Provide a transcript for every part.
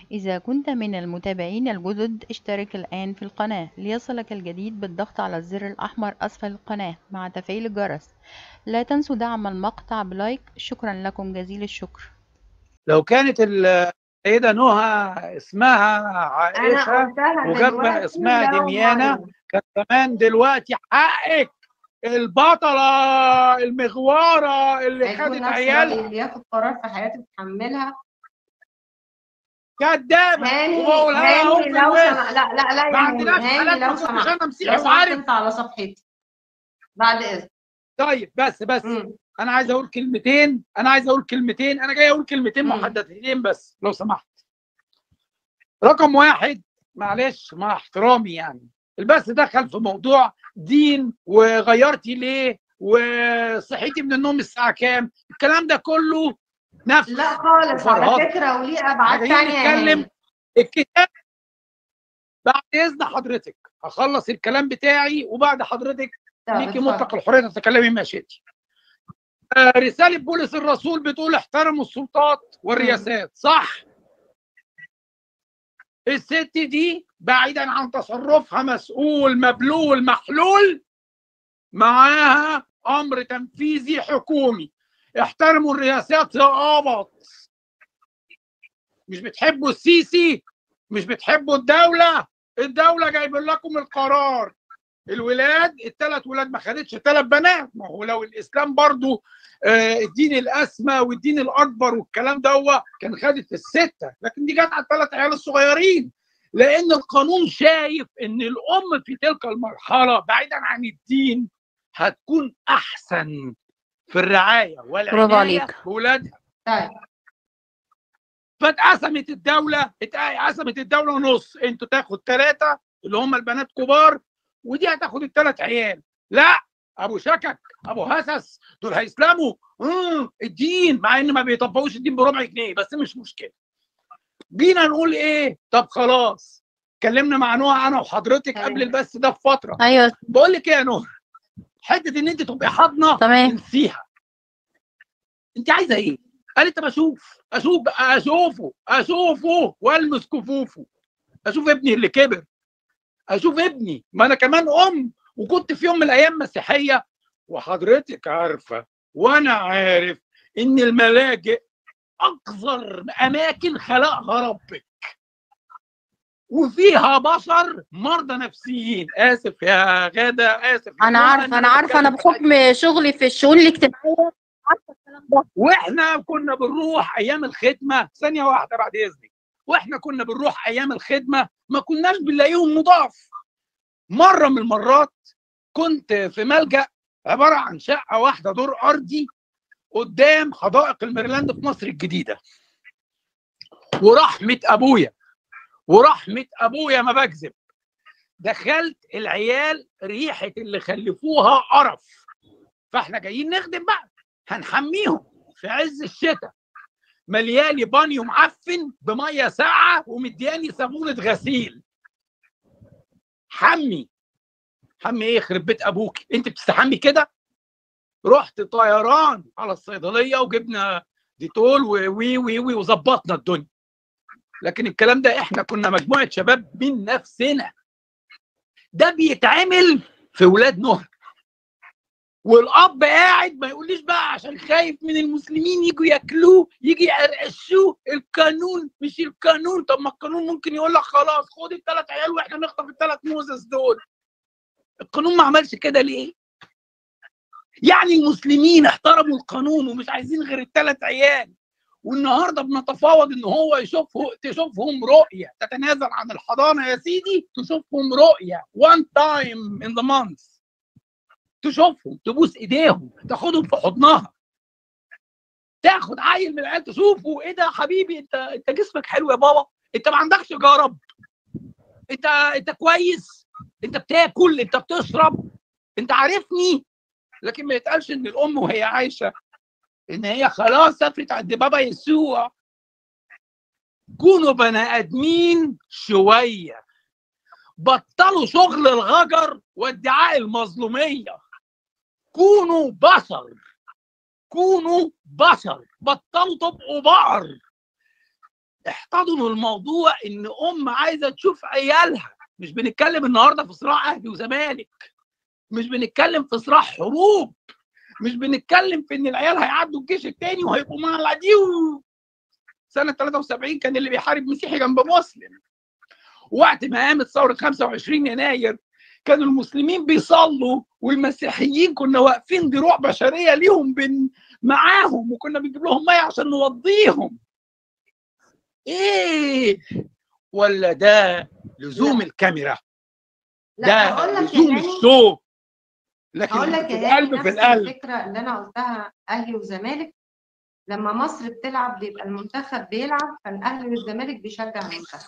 إذا كنت من المتابعين الجدد اشترك الآن في القناة ليصلك الجديد بالضغط على الزر الأحمر أسفل القناة مع تفعيل الجرس لا تنسوا دعم المقطع بلايك شكرا لكم جزيل الشكر لو كانت السيده نهى اسمها عائشه وجنبها اسمها دميانه كان زمان دلوقتي حقك البطله المغواره اللي خدت عيالها اللي ياخد قرار في حياته يتحملها كدابه هاني وبقولها اهو هاني في لو الوش سمح لا لا لا ما يا عندناش هاني حالات لو ما كنتش سمحت انا مسيحي لو سمحت وعارف انت على صفحتي بعد اذن طيب بس بس مم. انا عايز اقول كلمتين انا عايز اقول كلمتين انا جاي اقول كلمتين مم. محددتين بس لو سمحت رقم واحد معلش مع احترامي يعني البث دخل في موضوع دين وغيرتي ليه وصحيتي من النوم الساعه كام الكلام ده كله نفس لا خالص وفرهدة. على فكره وليه ابعاد جايين ثانيه يا نتكلم هاني الكتاب بعد اذن حضرتك هخلص الكلام بتاعي وبعد حضرتك طب ليكي اتفضل. مطلق الحريه تتكلمي ما شئتي. آه، رساله بولس الرسول بتقول احترموا السلطات والرياسات صح؟ الست دي بعيدا عن تصرفها مسؤول مبلول محلول معاها امر تنفيذي حكومي احترموا الرياسات يا قبط مش بتحبوا السيسي مش بتحبوا الدوله الدوله جايب لكم القرار الولاد الثلاث ولاد ما خدتش ثلاث بنات ما هو لو الاسلام برضو آه، الدين الاسمى والدين الاكبر والكلام ده كان خدت السته لكن دي جت على الثلاث عيال الصغيرين لان القانون شايف ان الام في تلك المرحله بعيدا عن الدين هتكون احسن في الرعايه برافو والعنايه عليك. بولادها طيب فاتقسمت الدوله اتقسمت الدوله نص انتوا تاخد ثلاثه اللي هم البنات كبار ودي هتاخد الثلاث عيال لا ابو شكك ابو هسس دول هيسلموا امم الدين مع ان ما بيطبقوش الدين بربع جنيه بس مش مشكله جينا نقول ايه طب خلاص اتكلمنا مع نوح انا وحضرتك أيوة. قبل البث ده بفتره ايوه بقول لك ايه يا نور حته ان انت تبقي حاضنه تمام انسيها انت عايزه ايه قالت طب اشوف اشوف بقى اشوفه اشوفه والمس كفوفه اشوف ابني اللي كبر اشوف ابني ما انا كمان ام وكنت في يوم من الايام مسيحيه وحضرتك عارفه وانا عارف ان الملاجئ اقذر اماكن خلقها ربك وفيها بشر مرضى نفسيين اسف يا غاده اسف انا عارفه انا عارفه انا بحكم شغلي في الشؤون الاجتماعيه عارفه الكلام ده واحنا كنا بنروح ايام الخدمه ثانيه واحده بعد اذنك واحنا كنا بنروح ايام الخدمه ما كناش بنلاقيهم نضاف مره من المرات كنت في ملجا عباره عن شقه واحده دور ارضي قدام حدائق الميرلاند في مصر الجديده ورحمه ابويا ورحمه ابويا ما بكذب دخلت العيال ريحه اللي خلفوها قرف فاحنا جايين نخدم بقى هنحميهم في عز الشتاء مليالي بانيو معفن بميه ساقعه ومدياني صابونه غسيل حمي حمي ايه يخرب بيت ابوك انت بتستحمي كده رحت طيران على الصيدليه وجبنا ديتول وي وي وي وظبطنا الدنيا لكن الكلام ده احنا كنا مجموعه شباب من نفسنا ده بيتعمل في ولاد نهر والاب قاعد ما يقوليش بقى عشان خايف من المسلمين يجوا ياكلوه يجي يقرقشوه القانون مش القانون طب ما القانون ممكن يقول لك خلاص خد الثلاث عيال واحنا نخطف الثلاث موزس دول القانون ما عملش كده ليه؟ يعني المسلمين احترموا القانون ومش عايزين غير الثلاث عيال والنهارده بنتفاوض ان هو يشوفه تشوفهم رؤيه تتنازل عن الحضانه يا سيدي تشوفهم رؤيه وان تايم ان ذا مانث تشوفهم تبوس ايديهم تاخدهم في حضنها تاخد عيل من العيال تشوفه ايه ده يا حبيبي انت انت جسمك حلو يا بابا انت ما عندكش جرب انت انت كويس انت بتاكل انت بتشرب انت عارفني لكن ما يتقالش ان الام وهي عايشه ان هي خلاص سافرت عند بابا يسوع كونوا بني ادمين شويه بطلوا شغل الغجر وادعاء المظلوميه كونوا بشر كونوا بشر بطلوا تبقوا بقر احتضنوا الموضوع ان ام عايزه تشوف عيالها مش بنتكلم النهارده في صراع اهلي وزمالك مش بنتكلم في صراع حروب مش بنتكلم في ان العيال هيعدوا الجيش التاني وهيبقوا مع العديو سنه 73 كان اللي بيحارب مسيحي جنب مسلم وقت ما قامت ثوره 25 يناير كانوا المسلمين بيصلوا والمسيحيين كنا واقفين دروع بشريه ليهم بن معاهم وكنا بنجيب لهم ميه عشان نوضيهم ايه ولا ده لزوم الكاميرا لا ده هقول لك لزوم يا هاني الشو لكن هقول لك في يا هاني القلب في نفس القلب الفكره اللي انا قلتها اهلي وزمالك لما مصر بتلعب بيبقى المنتخب بيلعب فالاهلي والزمالك بيشجع المنتخب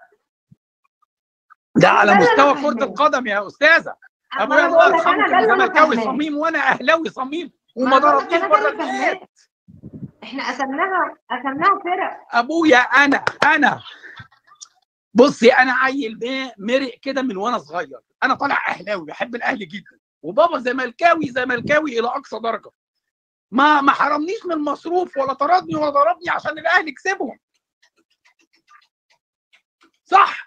ده على ده اللي مستوى أنا كرة فاهماه. القدم يا استاذة أما ابويا أنا الله بقول لك يرحمه أنا ده كان اللي أنا زملكاوي فاهماه. صميم وانا اهلاوي صميم ما وما أنا بقول لك ضربنيش أنا ده بره اللي فاهماه. البيت احنا قسمناها قسمناها فرق ابويا انا انا بصي انا عيل بيه مرق كده من وانا صغير انا طالع اهلاوي بحب الاهلي جدا وبابا زملكاوي زملكاوي الى اقصى درجه ما ما حرمنيش من المصروف ولا طردني ولا ضربني عشان الاهلي كسبهم صح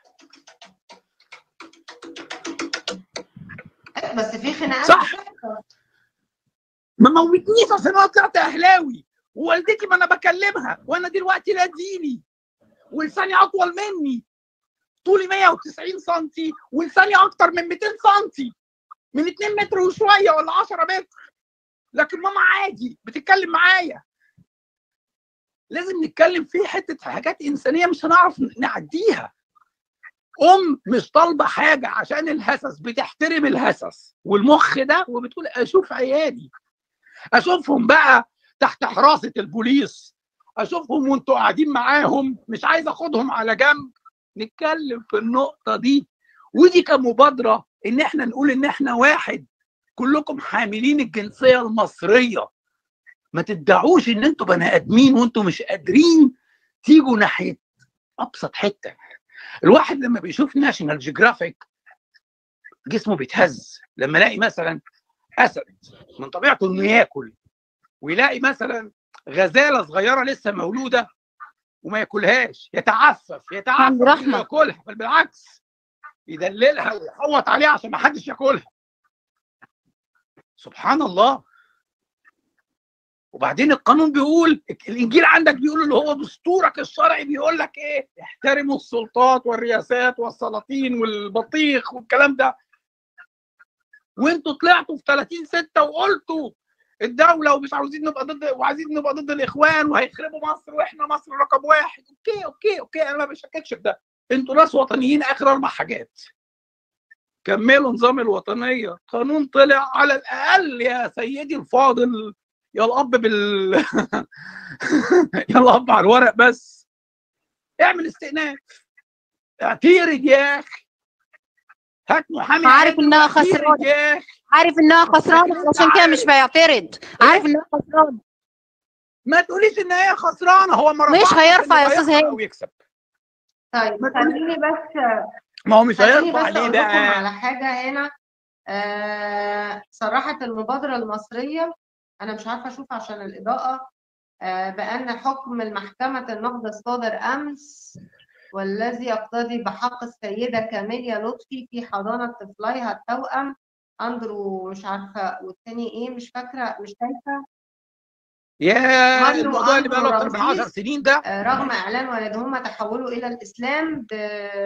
بس في خناقات صح. بتحصل. ما موتنيش عشان انا طلعت اهلاوي ووالدتي ما انا بكلمها وانا دلوقتي لا ديني ولساني اطول مني طولي 190 سم ولساني اكتر من 200 سم من 2 متر وشويه ولا 10 متر لكن ماما عادي بتتكلم معايا لازم نتكلم في حته حاجات انسانيه مش هنعرف نعديها ام مش طالبه حاجه عشان الهسس بتحترم الهسس والمخ ده وبتقول اشوف عيالي اشوفهم بقى تحت حراسه البوليس اشوفهم وانتوا قاعدين معاهم مش عايز اخدهم على جنب نتكلم في النقطه دي ودي كمبادره ان احنا نقول ان احنا واحد كلكم حاملين الجنسيه المصريه ما تدعوش ان انتوا بني ادمين وانتوا مش قادرين تيجوا ناحيه ابسط حته الواحد لما بيشوف ناشونال جيوغرافيك جسمه بيتهز لما الاقي مثلا اسد من طبيعته انه ياكل ويلاقي مثلا غزاله صغيره لسه مولوده وما ياكلهاش يتعفف يتعفف عند إنه رحمة. ياكلها بل بالعكس يدللها ويحوط عليها عشان ما حدش ياكلها سبحان الله وبعدين القانون بيقول الانجيل عندك بيقول اللي هو دستورك الشرعي بيقول لك ايه احترموا السلطات والرياسات والسلاطين والبطيخ والكلام ده وانتوا طلعتوا في 30 6 وقلتوا الدولة ومش عاوزين نبقى ضد وعايزين نبقى ضد الاخوان وهيخربوا مصر واحنا مصر رقم واحد اوكي اوكي اوكي انا ما بشككش في ده انتوا ناس وطنيين اخر اربع حاجات كملوا نظام الوطنية قانون طلع على الاقل يا سيدي الفاضل يا الاب بال يا الاب على الورق بس اعمل استئناف اعترض يا اخي هات محامي عارف عادل إنها واعترض خسرانة. يا اخي عارف انها خسرانه عشان كده مش بيعترض عارف انها خسرانه ما تقوليش ان هي خسرانه هو ما مش رفعش هيرفع يا إنه أستاذ هيخسر هاني. او يكسب طيب ما تقولي- خليني بس ما هو مش خليني هيرفع بس ليه اقول لكم بقى على حاجه هنا آه صراحه المبادره المصريه انا مش عارفه اشوف عشان الاضاءه آه بان حكم المحكمه النقد الصادر امس والذي يقتضي بحق السيده كاميليا لطفي في حضانه طفليها التوأم اندرو مش عارفه والتاني ايه مش فاكره مش شايفه يا مانو الموضوع اللي بقى له أندرو اكتر من 10 رمسيس. سنين ده آه، رغم اعلان والدهما تحوله الى الاسلام ب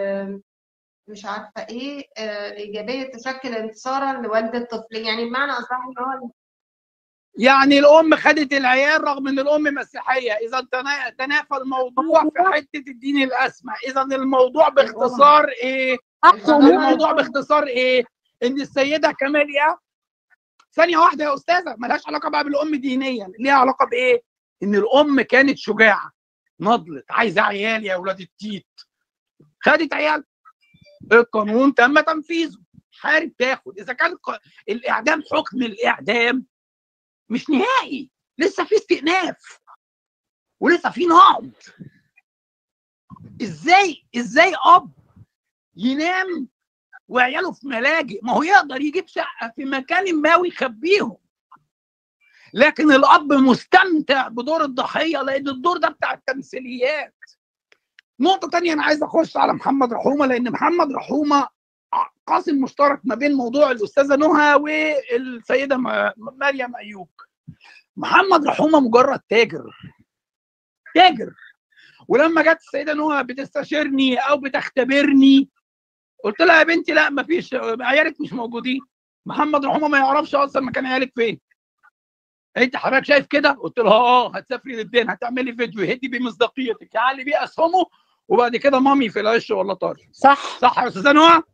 مش عارفه ايه آه، الايجابيه تشكل انتصارا لوالد الطفل يعني بمعنى اصح ان هو يعني الام خدت العيال رغم ان الام مسيحيه اذا تنا- تنافى الموضوع في حته الدين الاسمى اذا الموضوع باختصار ايه حقه الموضوع باختصار ايه ان السيده كاميليا ثانيه واحده يا استاذه ملهاش علاقه بقى بالام دينيا ليها علاقه بايه ان الام كانت شجاعه نضلت عايزه عيال يا اولاد التيت خدت عيال القانون تم تنفيذه حارب تاخد اذا كان ق- الاعدام حكم الاعدام مش نهائي لسه في استئناف ولسه في نقض ازاي ازاي اب ينام وعياله في ملاجئ ما هو يقدر يجيب شقه في مكان ما ويخبيهم لكن الاب مستمتع بدور الضحيه لان الدور ده بتاع التمثيليات نقطه تانية انا عايز اخش على محمد رحومه لان محمد رحومه قاسم مشترك ما بين موضوع الاستاذه نهى والسيده م- مريم ايوب محمد رحومه مجرد تاجر تاجر ولما جت السيده نهى بتستشيرني او بتختبرني قلت لها يا بنتي لا ما فيش عيالك مش موجودين محمد رحومه ما يعرفش اصلا مكان عيالك فين انت حضرتك شايف كده قلت لها اه هتسافري للدين هتعملي فيديو يهدي بمصداقيتك يعلي بيه اسهمه وبعد كده مامي في العش ولا طار صح صح يا استاذه نهى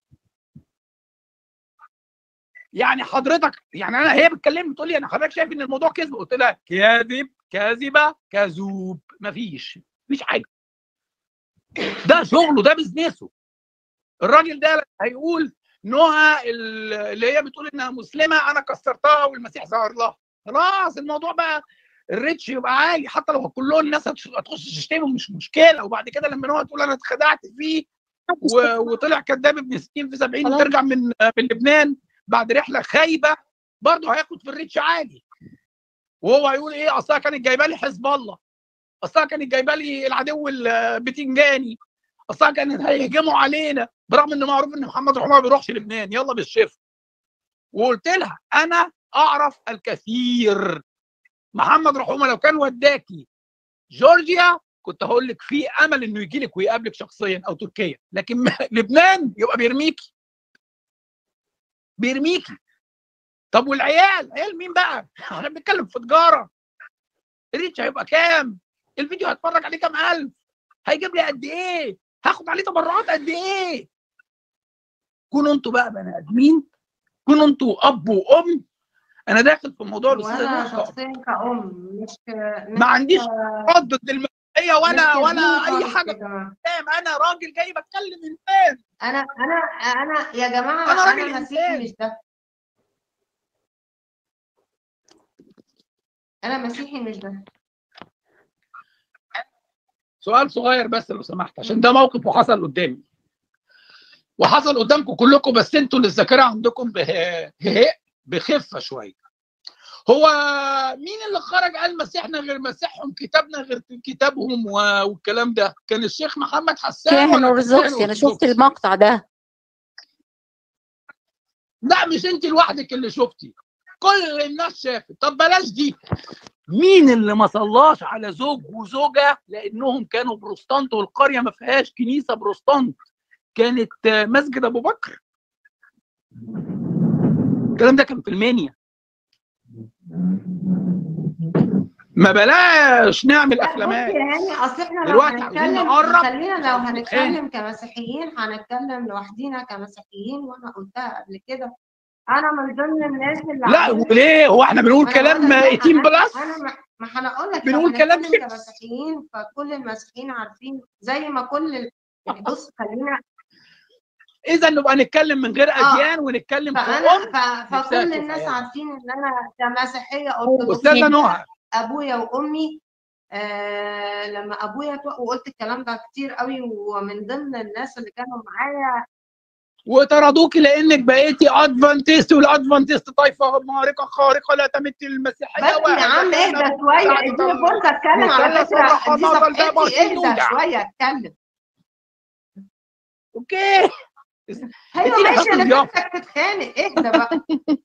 يعني حضرتك يعني انا هي بتكلمني بتقول لي انا حضرتك شايف ان الموضوع كذب قلت لها كاذب كاذبه كذوب مفيش مفيش حاجه ده شغله ده بزنسه الراجل ده هيقول نهى ال- اللي هي بتقول انها مسلمه انا كسرتها والمسيح ظهر لها خلاص الموضوع بقى الريتش يبقى عالي حتى لو كلهم الناس هتش- هتخش تشتمه مش مشكله وبعد كده لما نهى تقول انا اتخدعت فيه و- وطلع كذاب ابن 60 في 70 خلاص. وترجع من من لبنان بعد رحله خايبه برضه هياخد في الريتش عالي وهو هيقول ايه اصلها كانت جايبه لي حزب الله اصلها كانت جايبه لي العدو البتنجاني اصلها كانت هيهجموا علينا برغم ان معروف ان محمد رحمه ما بيروحش لبنان يلا بالشفا وقلت لها انا اعرف الكثير محمد رحومه لو كان وداكي جورجيا كنت هقول لك في امل انه يجي لك ويقابلك شخصيا او تركيا لكن لبنان يبقى بيرميكي بيرميكي طب والعيال عيال مين بقى احنا بنتكلم في تجاره الريتش هيبقى كام الفيديو هتفرج عليه كام الف هيجيب لي قد ايه هاخد عليه تبرعات قد ايه كونوا انتوا بقى بني ادمين كونوا انتوا اب وام انا داخل في موضوع الاستاذ وانا نور كأب. شخصيا كأم مش ك- مش ما عنديش ك- تردد المسيحيه ولا مش ولا كدين اي خالص حاجه يا جماعة. فاهم انا راجل جاي بتكلم انسان انا انا انا يا جماعه أنا انا, راجل مسيحي إنسان. مش ده انا مسيحي مش ده سؤال صغير بس لو سمحت عشان ده موقف وحصل قدامي وحصل قدامكم كلكم بس انتوا اللي الذاكره عندكم به- به- بخفه شويه هو مين اللي خرج قال مسيحنا غير مسيحهم كتابنا غير كتابهم و- والكلام ده كان الشيخ محمد حسان كاهن ولا كان أرثوذكسي أنا شفت أرثوذكسي؟ المقطع ده لا مش انت لوحدك اللي شفتي كل الناس شافت طب بلاش دي مين اللي ما صلاش على زوج وزوجه لانهم كانوا بروستانت والقريه ما فيهاش كنيسه بروستانت كانت آه، مسجد ابو بكر الكلام ده كان في المنيا ما بلاش نعمل لا افلامات بصي يا هاني اصل احنا لو دلوقتي عاوزين هنتكلم نقرب خلينا لو عشان هنتكلم كمسيحيين هنتكلم لوحدينا كمسيحيين وانا قلتها قبل كده انا من ضمن الناس اللي لا عايزة- وليه هو احنا بنقول أنا كلام بقول لك لا، 18 أنا- بلس انا ما ما هنقول لك بنقول لو كلام هنتكلم كده. كمسيحيين فكل المسيحيين عارفين زي ما كل ال... يعني بص خلينا اذا نبقى نتكلم من غير آه. اديان ونتكلم فانا كأم ف... نفسها فكل تشوف الناس عيالها. عارفين ان انا كمسيحيه استاذه ارثوذكسيه نهى ابويا وامي آه لما ابويا تو... وقلت الكلام ده كتير قوي ومن ضمن الناس اللي كانوا معايا وطردوكي لانك بقيتي ادفانتست والادفانتست طائفه مارقه خارقه لا تمت للمسيحيه بس يا عم اهدى شويه اديني فرصه اتكلم على مثلث فكره دي الرحمات الباب صفحتي اهدى والسجود. شويه اتكلم اوكي ايوه اديني ماشي حق انا الضيافة. سبتك تتخانق اهدى بقى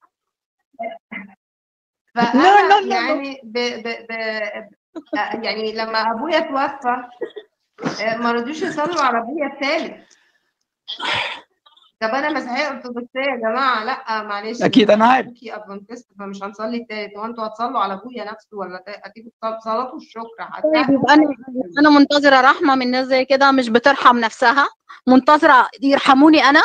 لا، لا، فانا لا، لا. يعني ب... ب... ب... يعني لما ابويا توفى آه، ما رضوش يصلوا على ابويا الثالث طب انا مسيحيه ارثوذكسيه يا جماعه لا معلش اكيد انا عارف ابوكي ادفانتست فمش هنصلي التالت هو انتوا هتصلوا على ابويا نفسه ولا تا- اكيد صل- صلاه الشكر طيب يبقى انا انا منتظره رحمه من ناس زي كده مش بترحم نفسها منتظره يرحموني انا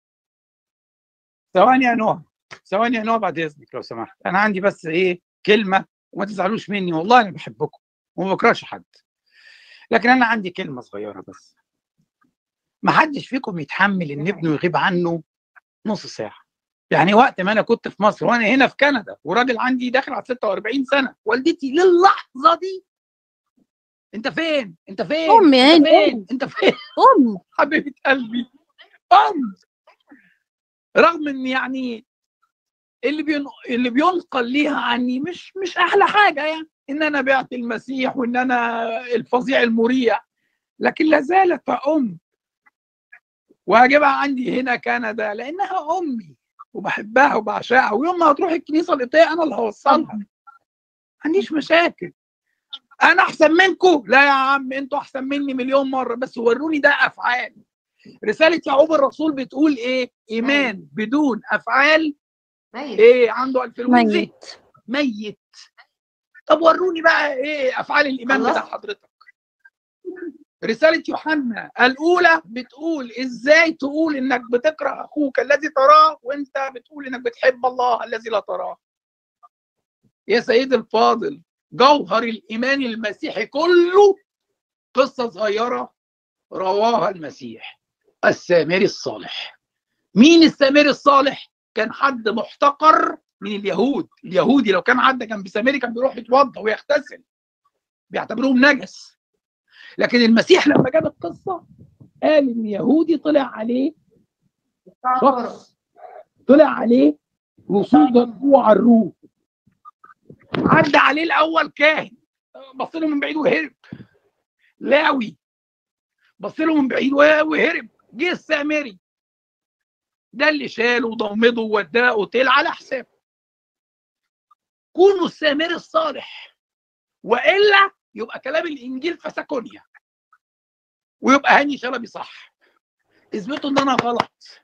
ثواني يا نوح ثواني يا نوح بعد اذنك لو سمحت انا عندي بس ايه كلمه وما تزعلوش مني والله انا بحبكم وما بكرهش حد لكن انا عندي كلمه صغيره بس ما حدش فيكم يتحمل ان ابنه يغيب عنه نص ساعه يعني وقت ما انا كنت في مصر وانا هنا في كندا وراجل عندي داخل على 46 سنه والدتي للحظه دي انت فين انت فين امي انت هاني فين انت فين امي حبيبه قلبي ام رغم ان يعني اللي بين... اللي بينقل ليها عني مش مش احلى حاجه يعني ان انا بعت المسيح وان انا الفظيع المريع لكن لا زالت ام وهجيبها عندي هنا كندا لانها امي وبحبها وبعشقها ويوم ما هتروح الكنيسه القبطيه انا اللي هوصلها ما عنديش مشاكل انا احسن منكم لا يا عم انتوا احسن مني مليون مره بس وروني ده افعال رساله يعقوب الرسول بتقول ايه ايمان بدون افعال ميت ايه عنده الفلوس ميت ميت طب وروني بقى ايه افعال الايمان خلاص. بتاع حضرتك رساله يوحنا الاولى بتقول ازاي تقول انك بتكره اخوك الذي تراه وانت بتقول انك بتحب الله الذي لا تراه يا سيدي الفاضل جوهر الايمان المسيحي كله قصه صغيره رواها المسيح السامري الصالح مين السامري الصالح كان حد محتقر من اليهود اليهودي لو كان عدى جنب سامري كان بيروح يتوضا ويغتسل بيعتبروهم نجس لكن المسيح لما جاب القصه قال ان يهودي طلع عليه شخص طلع عليه رسول جربوع الروح عدى عليه الاول كاهن بص له من بعيد وهرب لاوي بص له من بعيد وهرب جه السامري ده اللي شاله وضمده ووداه اوتيل على حسابه كونوا السامري الصالح والا يبقى كلام الانجيل فسكونيا ويبقى هاني شلبي صح اثبتوا ان انا غلط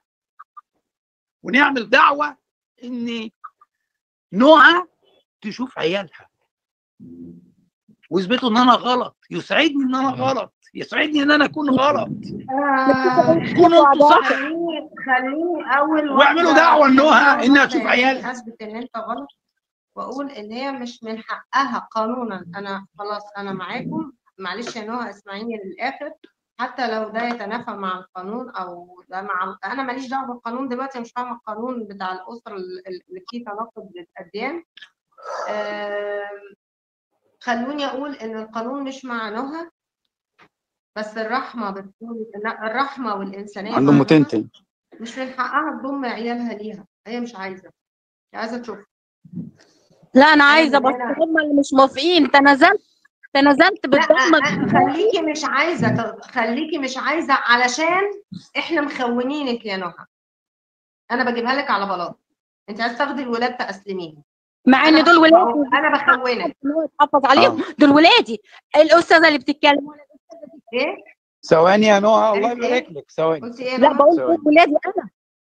ونعمل دعوه ان نوعا تشوف عيالها واثبتوا ان انا غلط يسعدني ان انا غلط يسعدني ان انا اكون غلط آه، كونوا انتوا صح خليني خليني اول واعملوا واحدة- دعوة إنها- أول إنها واحدة تشوف يعني عيالها. اثبت ان انت غلط واقول ان هي مش من حقها قانونا انا خلاص انا معاكم معلش يا نهى اسمعيني للاخر حتى لو ده يتنافى مع القانون او ده مع انا ماليش دعوه بالقانون دلوقتي مش فاهمه القانون بتاع الاسره اللي فيه تناقض للاديان آم، خلوني اقول ان القانون مش مع نهى بس الرحمه بتقول إن الرحمه والانسانيه عندهم مع نهى متنتن مش من حقها تضم عيالها ليها هي مش عايزه هي عايزه تشوف لا انا عايزه بس أنا- هم اللي مش موافقين تنازلت تنازلت لا بالضمه أ- خليكي مش عايزه ت- خليكي مش عايزه علشان احنا مخونينك يا نهى انا بجيبها لك على بلاط انت عايزه تاخدي الولاد تأسلميهم مع ان أنا دول بخ- ولادي انا بخونك إن هو يتحفظ عليهم دول ولادي الاستاذه اللي بتتكلم ايه ثواني يا نهى الله قالت إيه؟ يبارك لك ثواني قلت ايه يا لا نهى؟ بقول ثواني. دول ولادي انا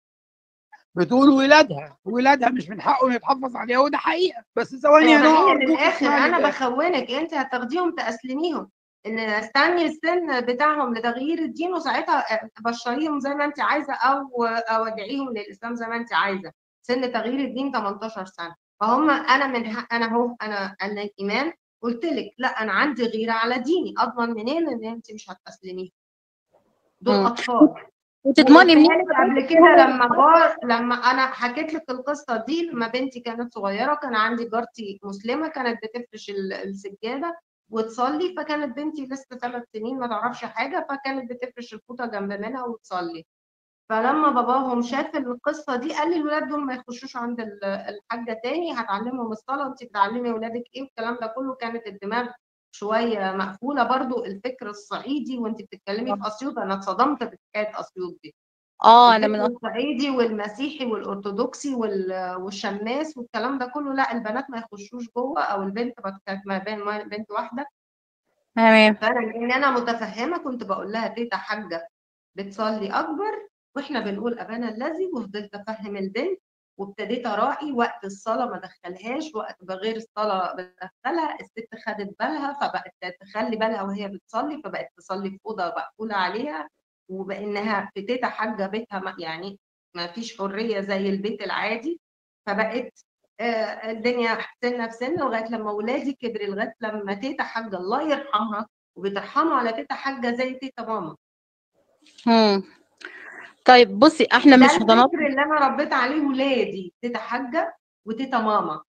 بتقول ولادها ولادها مش من حقه انه يتحفظ عليها وده حقيقه بس ثواني يا نهى اسمعيني أرجوك للاخر اسمعي انا للآخر. بخونك انت هتاخديهم تأسلميهم ان استني السن بتاعهم لتغيير الدين وساعتها بشريهم زي ما انت عايزه او او ادعيهم للاسلام زي ما انت عايزه سن تغيير الدين 18 سنه فهم انا من حق انا اهو انا انا الايمان قلت لك لا انا عندي غيره على ديني اضمن منين ان انت مش هتأسلميهم دول مم. اطفال وتضمني منين وقلت لك قبل كده لما جار لما انا حكيت لك القصه دي لما بنتي كانت صغيره كان عندي جارتي مسلمه كانت بتفرش ال- السجاده وتصلي فكانت بنتي لسه ثلاث سنين ما تعرفش حاجه فكانت بتفرش الفوطه جنب منها وتصلي فلما باباهم شاف القصه دي قال لي الولاد دول ما يخشوش عند ال- الحاجه تاني هتعلمهم الصلاه انت بتعلمي ولادك ايه والكلام ده كله كانت الدماغ شويه مقفوله برضو الفكر الصعيدي وانت بتتكلمي في اسيوط انا اتصدمت بحكايه اسيوط دي اه انا من الفكر الصعيدي والمسيحي والارثوذكسي وال- والشماس والكلام ده كله لا البنات ما يخشوش جوه او البنت بت- كانت ما بين ما بنت واحده تمام فانا لان انا متفهمه كنت بقول لها تيتا حاجه بتصلي اكبر واحنا بنقول ابانا الذي وفضلت افهم البنت وابتديت اراعي وقت الصلاه ما ادخلهاش وقت بغير الصلاه بدخلها الست خدت بالها فبقت تخلي بالها وهي بتصلي فبقت تصلي في اوضه مقفوله عليها وبانها في تيتا حاجه بيتها ما- يعني ما فيش حريه زي البيت العادي فبقت آه، الدنيا سنه في سنه لغايه لما ولادي كبروا لغايه لما تيتا حاجه الله يرحمها وبترحموا على تيتا حاجه زي تيتا ماما مم. طيب بصي احنا ده مش هننط الفكر اللي انا ربيت عليه ولادي تيتا حاجه وتيتا ماما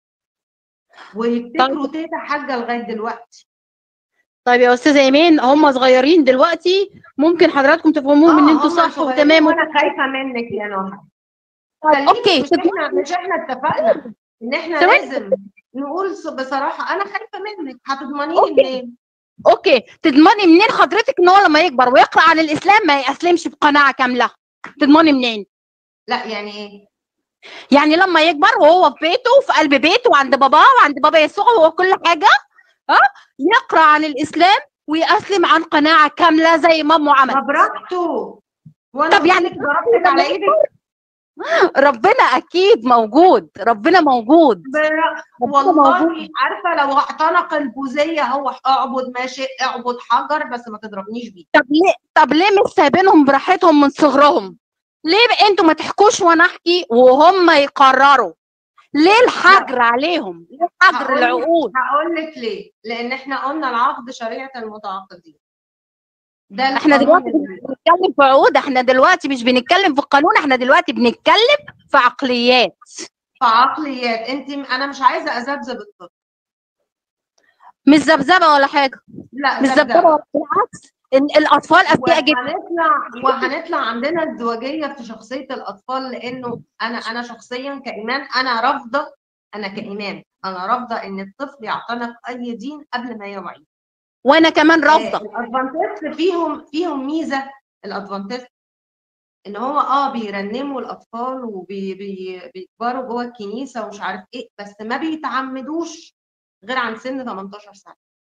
ويفتكروا تيتا حاجه لغايه دلوقتي طيب يا استاذه ايمان هم صغيرين دلوقتي ممكن حضراتكم تفهموهم ان آه، انتوا هم صح صغيرين وتمام وانا خايفه منك يا نهى طيب خليكي اوكي مش احنا مش احنا اتفقنا ان احنا ثواني. لازم نقول ص- بصراحه انا خايفه منك هتضمنيني أوكي. منين اوكي تضمني منين حضرتك ان هو لما يكبر ويقرا عن الاسلام ما يسلمش بقناعه كامله تضمني منين لا يعني ايه يعني لما يكبر وهو في بيته وفي قلب بيته وعند باباه وعند بابا يسوع وهو كل حاجه ها يقرا عن الاسلام ويسلم عن قناعه كامله زي ما امه عملت ما براحته وانا طب يعني قلت لك ضربتك على ايدك ربنا اكيد موجود ربنا موجود برا- ربنا والله موجود. عارفه لو اعتنق البوذيه هو اعبد ما شئت اعبد حجر بس ما تضربنيش بيه طب ليه طب ليه مش سايبينهم براحتهم من صغرهم ليه بقى انتوا ما تحكوش وانا احكي وهم يقرروا ليه الحجر عليهم ليه حجر هقول لك- العقول هقول لك ليه لان احنا قلنا العقد شريعه المتعاقدين ده احنا القانون دلوقتي اللي- مش بنتكلم في عقود احنا دلوقتي مش بنتكلم في القانون احنا دلوقتي بنتكلم في عقليات في عقليات انت انا مش عايزه اذبذب الطفل مش ذبذبه ولا حاجه لا مش ذبذبه ولا- بالعكس إن الاطفال اذكياء جدا وهنطلع وهنطلع عندنا ازدواجيه في شخصيه الاطفال لانه انا انا شخصيا كايمان انا رافضه انا كايمان انا رافضه ان الطفل يعتنق اي دين قبل ما يوعي وانا كمان رافضه الادفانتست فيهم فيهم ميزه الادفانتست ان هو اه بيرنموا الاطفال وبيكبروا جوه الكنيسه ومش عارف ايه بس ما بيتعمدوش غير عن سن 18 سنه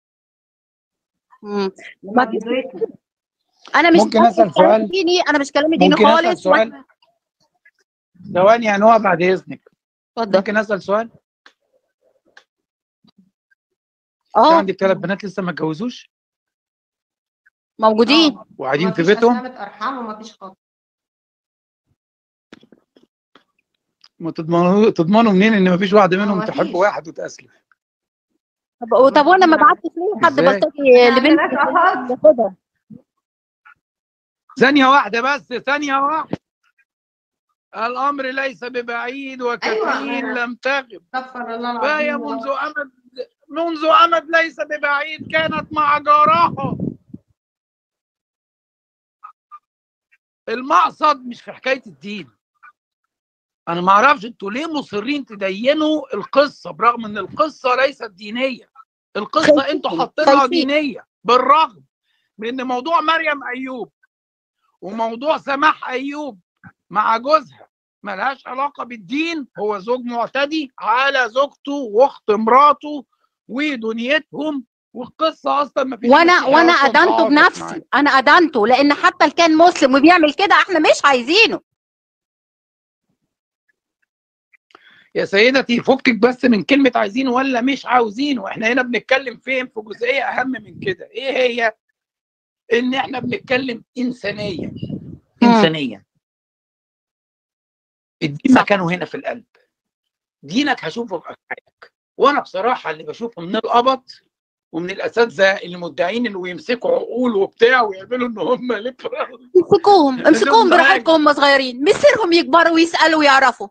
مم. لما ما فيش بيدركوا انا مش ممكن أسأل كلامي سؤال؟ ديني انا مش كلامي ديني ممكن أسأل خالص سؤال؟ وأنا- ثواني يا نوع بعد اذنك اتفضل ممكن اسال سؤال؟ أنا اه عندي ثلاث بنات لسه ما اتجوزوش موجودين آه. وقاعدين في مفيش بيتهم أسامة ارحام ومفيش خاطر ما تضمنوا تضمنوا منين ان ما فيش واحده منهم ما تحب فيش. واحد وتاسلم طب طب وانا ما بعتش ليه حد إزاي؟ بلطجي إحنا لبنت عندناش أخوات. ياخدها ثانيه واحده بس ثانيه واحده الامر ليس ببعيد وكثير أيوة. لم تغب استغفر الله فهي العظيم منذ امد منذ امد ليس ببعيد كانت مع جارها المقصد مش في حكايه الدين انا ما اعرفش انتوا ليه مصرين تدينوا القصه برغم ان القصه ليست دينيه القصه خايفين. انتوا حاطينها خايفين. دينيه بالرغم من ان موضوع مريم ايوب وموضوع سماح ايوب مع جوزها ملهاش علاقه بالدين هو زوج معتدي على زوجته واخت مراته ودنيتهم والقصه اصلا ما فيش وانا مسيحي وانا أصلاً ادنته تعاطف بنفسي معاه. انا ادنته لان حتى اللي كان مسلم وبيعمل كده احنا مش عايزينه يا سيدتي فكك بس من كلمة عايزينه ولا مش عاوزينه احنا هنا بنتكلم فين في جزئية أهم من كده ايه هي ان احنا بنتكلم إنسانيا إنسانيا الدين صح. مكانه هنا في القلب دينك هشوفه في أفعالك وأنا بصراحة اللي بشوفه من القبط ومن الأساتذة اللي مدعين إنه يمسكوا عقول وبتاع ويعملوا إن هم ليبرال امسكوهم امسكوهم معاك. براحتكم هم صغيرين مصيرهم يكبروا ويسالوا ويعرفوا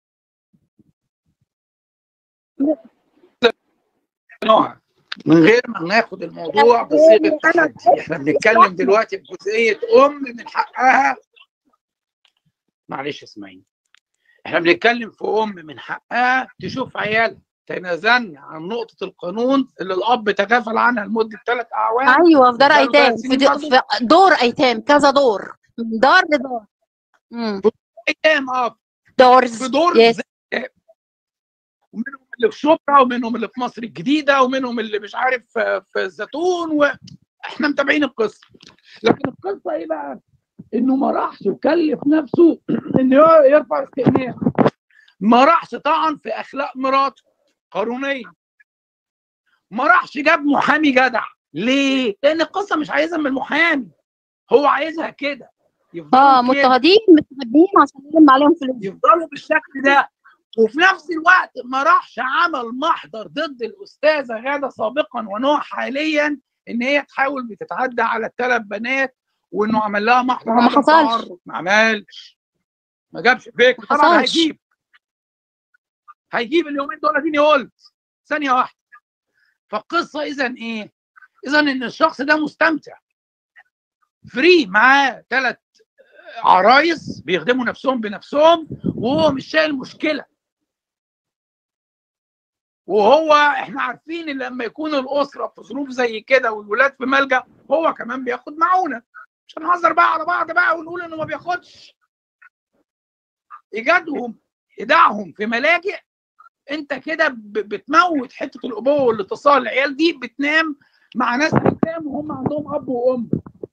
نوع من غير ما ناخد الموضوع بصيغه تحدي احنا بنتكلم دلوقتي في جزئيه ام من حقها معلش اسمعيني احنا بنتكلم في ام من حقها تشوف عيالها تنازلنا عن نقطه القانون اللي الاب تغافل عنها لمده ثلاث اعوام ايوه في دار بقاله ايتام ثلاث في, سنين د- برضه. في دور ايتام كذا دور من دار لدار مم. ايام اه دورز في دور يس زي ومنهم اللي في شبرا ومنهم اللي في مصر الجديده ومنهم اللي مش عارف في في الزيتون واحنا متابعين القصه لكن القصه ايه بقى؟ انه ما راحش وكلف نفسه انه يرفع استئناف ما راحش طعن في اخلاق مراته قانونيا ما راحش جاب محامي جدع ليه؟ لان القصه مش عايزها من المحامي هو عايزها كده يفضلوا اه كده. مضطهدين مستخبيين عشان يلم عليهم فلوس يفضلوا بالشكل ده وفي نفس الوقت ما راحش عمل محضر ضد الاستاذه غاده سابقا ونوع حاليا ان هي تحاول بتتعدى على الثلاث بنات وانه عمل لها محضر ما هو ما عدم حصلش. تعرض. ما عملش ما جابش فكر ما طبعا حصلش. هيجيب هيجيب اليومين دول اديني قلت ثانيه واحده فالقصه اذا ايه؟ اذا ان الشخص ده مستمتع فري معاه ثلاث عرايس بيخدموا نفسهم بنفسهم وهو مش شايل مشكله وهو احنا عارفين ان لما يكون الاسره في ظروف زي كده والولاد في ملجا هو كمان بياخد معونه مش هنهزر بقى على بعض بقى ونقول انه ما بياخدش ايجادهم ايداعهم في ملاجئ انت كده ب- بتموت حته الابوه والاتصال العيال دي بتنام مع ناس بتنام وهم عندهم اب وام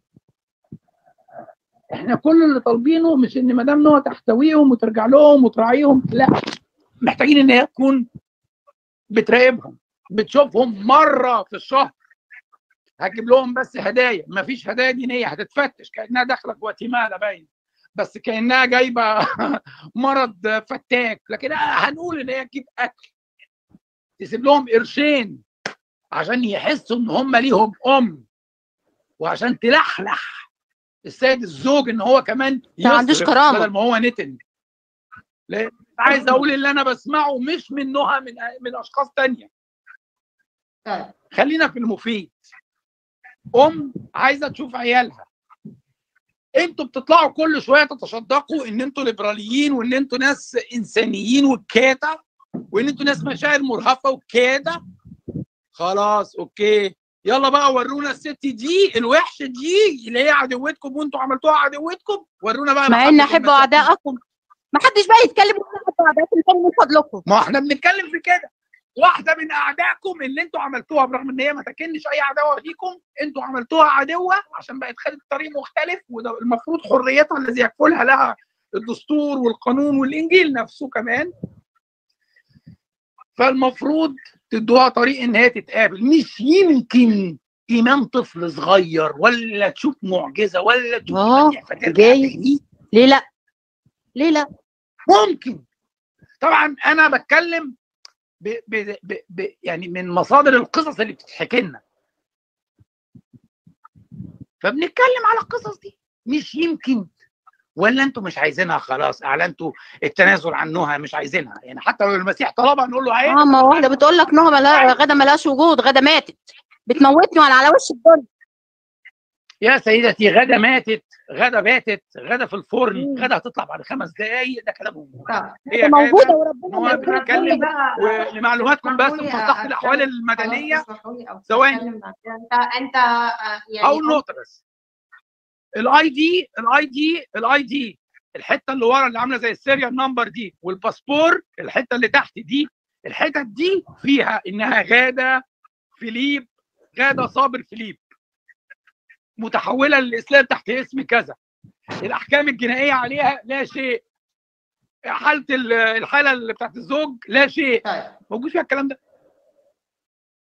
احنا كل اللي طالبينه مش ان ما دام هو تحتويهم وترجع لهم وتراعيهم لا محتاجين ان هي تكون بتراقبهم بتشوفهم مره في الشهر هتجيب لهم بس هدايا مفيش هدايا دينيه هتتفتش كانها داخله جواتيمالا باين بس كانها جايبه مرض فتاك لكن هنقول ان هي تجيب اكل تسيب لهم قرشين عشان يحسوا ان هم ليهم ام وعشان تلحلح السيد الزوج ان هو كمان ما عندوش يصرف كرامة. بدل ما هو نتن لا عايز اقول اللي انا بسمعه مش من نهى من من اشخاص تانية طيب خلينا في المفيد ام عايزه تشوف عيالها انتوا بتطلعوا كل شويه تتصدقوا ان انتوا ليبراليين وان انتوا ناس انسانيين وكاده وان انتوا ناس مشاعر مرهفه وكاده خلاص اوكي يلا بقى ورونا الست دي الوحشه دي اللي هي عدوتكم وانتوا عملتوها عدوتكم ورونا بقى مع ان محبة احبوا المساكين. اعدائكم ما حدش بقى يتكلم ولا احبوا اعدائكم تاني من فضلكم ما احنا بنتكلم في كده واحده من اعدائكم اللي انتوا عملتوها برغم ان هي ما تكنش اي عداوه فيكم انتوا عملتوها عدوه عشان بقت خدت طريق مختلف وده المفروض حريتها الذي يكفلها لها الدستور والقانون والانجيل نفسه كمان فالمفروض تدوها طريق ان هي تتقابل مش يمكن ايمان طفل صغير ولا تشوف معجزه ولا تشوف آه، المسيح فترجع جاي. تاني. ليه لا ليه لا ممكن طبعا انا بتكلم ب ب ب ب يعني من مصادر القصص اللي بتتحكي لنا فبنتكلم على القصص دي مش يمكن ولا انتوا مش عايزينها خلاص اعلنتوا التنازل عنها مش عايزينها يعني حتى لو المسيح طلبها نقول له اهي اه ما واحده بتقول لك نهى ملا... غدا ملهاش وجود غدا ماتت بتموتني وانا على وش الدنيا يا سيدتي غدا ماتت غدا باتت غدا في الفرن مم. غدا هتطلع بعد خمس دقايق ده كلامهم طب هي موجوده غادة وربنا هو ما اسمحوا لي بنتكلم بقى ولمعلوماتكم بس اسمحوا لي مصلحه الاحوال أتكلم. المدنيه خلاص اسمحوا لي أو ثواني. أتكلم بعد كده. انت انت آه، يعني اول نقطه بس الاي دي الاي دي الاي دي الحته اللي ورا اللي عامله زي السيريال نمبر دي والباسبور الحته اللي تحت دي الحتت دي فيها انها غاده فيليب غاده صابر فيليب متحوله للاسلام تحت اسم كذا الاحكام الجنائيه عليها لا شيء حاله ال- الحاله اللي بتاعت الزوج لا شيء طيب موجود فيها الكلام ده